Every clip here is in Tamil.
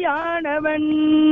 கருணையானவன்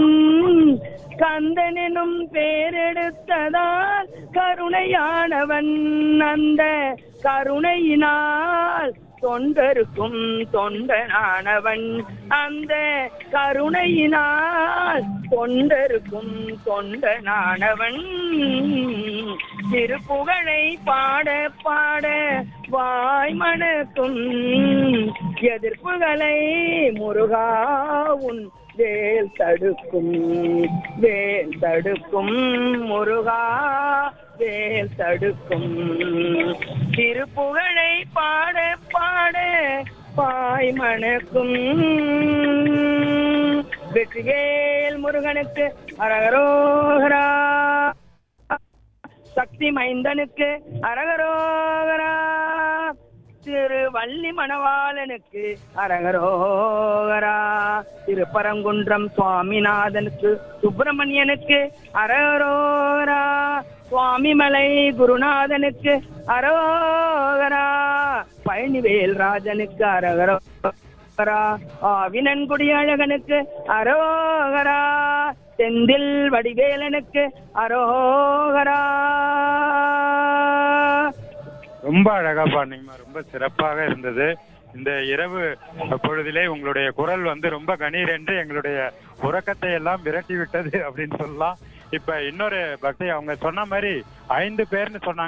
கந்தனும் பேரெடுத்ததால் கருணையானவன் அந்த கருணையினால் தொண்டருக்கும் தொண்டனானவன் அந்த கருணையினால் தொண்டருக்கும் தொண்டனானவன் திருப்புகழை பாட பாட வாய் மணக்கும் எதிர்ப்புகளை முருகா உன் வேல் தடுக்கும் வேல் தடுக்கும் முருகா வேல் தடுக்கும் திருப்புகழை பாட பாட பாய் மணக்கும் வெற்றிவேல் முருகனுக்கு அரகரோகரா சக்தி மைந்தனுக்கு அரகரோகரா திரு வள்ளி மணவாளனுக்கு அரகரோகரா திருப்பரங்குன்றம் சுவாமிநாதனுக்கு சுப்பிரமணியனுக்கு அரகரோகரா சுவாமிமலை குருநாதனுக்கு அரோகரா பழனிவேல் ராஜனுக்கு அரகரோகரா ஆவினன்குடி அழகனுக்கு அரோகரா செந்தில் வடிவேலனுக்கு அரோகரா ரொம்ப அழகா பாடினீங்கம்மா ரொம்ப சிறப்பாக இருந்தது இந்த இரவு பொழுதிலே உங்களுடைய குரல் வந்து ரொம்ப கணீர் என்று எங்களுடைய உறக்கத்தை எல்லாம் விரட்டி விட்டது அப்படின்னு சொல்லலாம் இப்ப இன்னொரு பக்தி அவங்க சொன்ன மாதிரி ஐந்து பேர்னு சொன்னாங்க